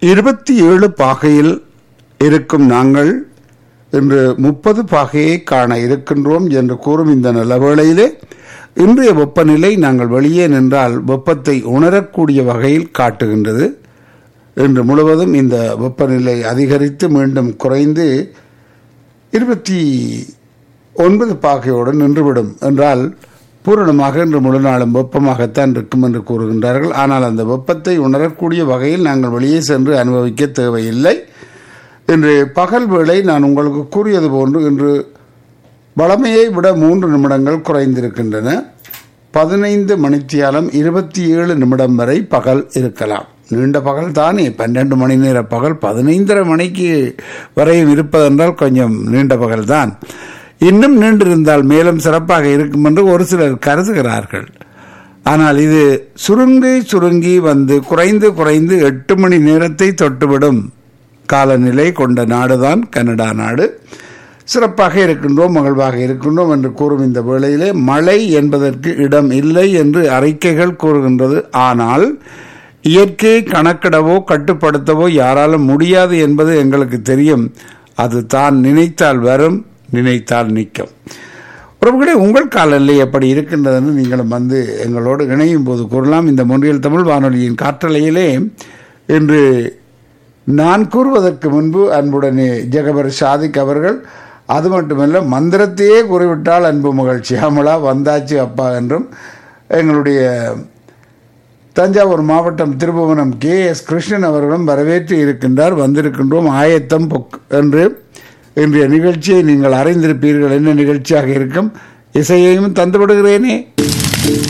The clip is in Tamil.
இருபத்தி ஏழு பாகையில் இருக்கும் நாங்கள் இன்று முப்பது பாகையை காண இருக்கின்றோம் என்று கூறும் இந்த நல்ல வேளையிலே இன்றைய வெப்பநிலை நாங்கள் வெளியே நின்றால் வெப்பத்தை உணரக்கூடிய வகையில் காட்டுகின்றது இன்று முழுவதும் இந்த வெப்பநிலை அதிகரித்து மீண்டும் குறைந்து இருபத்தி ஒன்பது பாகையோடு நின்றுவிடும் என்றால் பூரணமாக இன்று முழு நாளும் வெப்பமாகத்தான் இருக்கும் என்று கூறுகின்றார்கள் ஆனால் அந்த வெப்பத்தை உணரக்கூடிய வகையில் நாங்கள் வெளியே சென்று அனுபவிக்க தேவையில்லை இன்று பகல் வேளை நான் உங்களுக்கு கூறியது போன்று இன்று வளமையை விட மூன்று நிமிடங்கள் குறைந்திருக்கின்றன பதினைந்து மணித்தியாலம் இருபத்தி ஏழு நிமிடம் வரை பகல் இருக்கலாம் நீண்ட பகல் தானே பன்னெண்டு மணி நேர பகல் பதினைந்தரை மணிக்கு வரையும் இருப்பதென்றால் கொஞ்சம் நீண்ட பகல் தான் இன்னும் நீண்டிருந்தால் மேலும் சிறப்பாக இருக்கும் என்று ஒரு சிலர் கருதுகிறார்கள் ஆனால் இது சுருங்கி சுருங்கி வந்து குறைந்து குறைந்து எட்டு மணி நேரத்தை தொட்டுவிடும் காலநிலை கொண்ட நாடுதான் கனடா நாடு சிறப்பாக இருக்கின்றோம் மகிழ்வாக இருக்கின்றோம் என்று கூறும் இந்த வேளையிலே மழை என்பதற்கு இடம் இல்லை என்று அறிக்கைகள் கூறுகின்றது ஆனால் இயற்கையை கணக்கிடவோ கட்டுப்படுத்தவோ யாராலும் முடியாது என்பது எங்களுக்கு தெரியும் அது தான் நினைத்தால் வரும் நினைத்தால் நிற்கும் உறவுகளே உங்கள் காலநிலை எப்படி இருக்கின்றதுன்னு நீங்களும் வந்து எங்களோடு இணையும் போது கூறலாம் இந்த மொன்றியல் தமிழ் வானொலியின் காற்றலையிலே இன்று நான் கூறுவதற்கு முன்பு அன்புடனே ஜெகபர் சாதிக் அவர்கள் அது மட்டுமல்ல மந்திரத்தையே கூறிவிட்டால் அன்பு மகள் சியாமலா வந்தாச்சு அப்பா என்றும் எங்களுடைய தஞ்சாவூர் மாவட்டம் திருபுவனம் கே எஸ் கிருஷ்ணன் அவர்களும் வரவேற்று இருக்கின்றார் வந்திருக்கின்றோம் ஆயத்தம் பொக் என்று இன்றைய நிகழ்ச்சியை நீங்கள் அறிந்திருப்பீர்கள் என்ன நிகழ்ச்சியாக இருக்கும் இசையையும் தந்துவிடுகிறேனே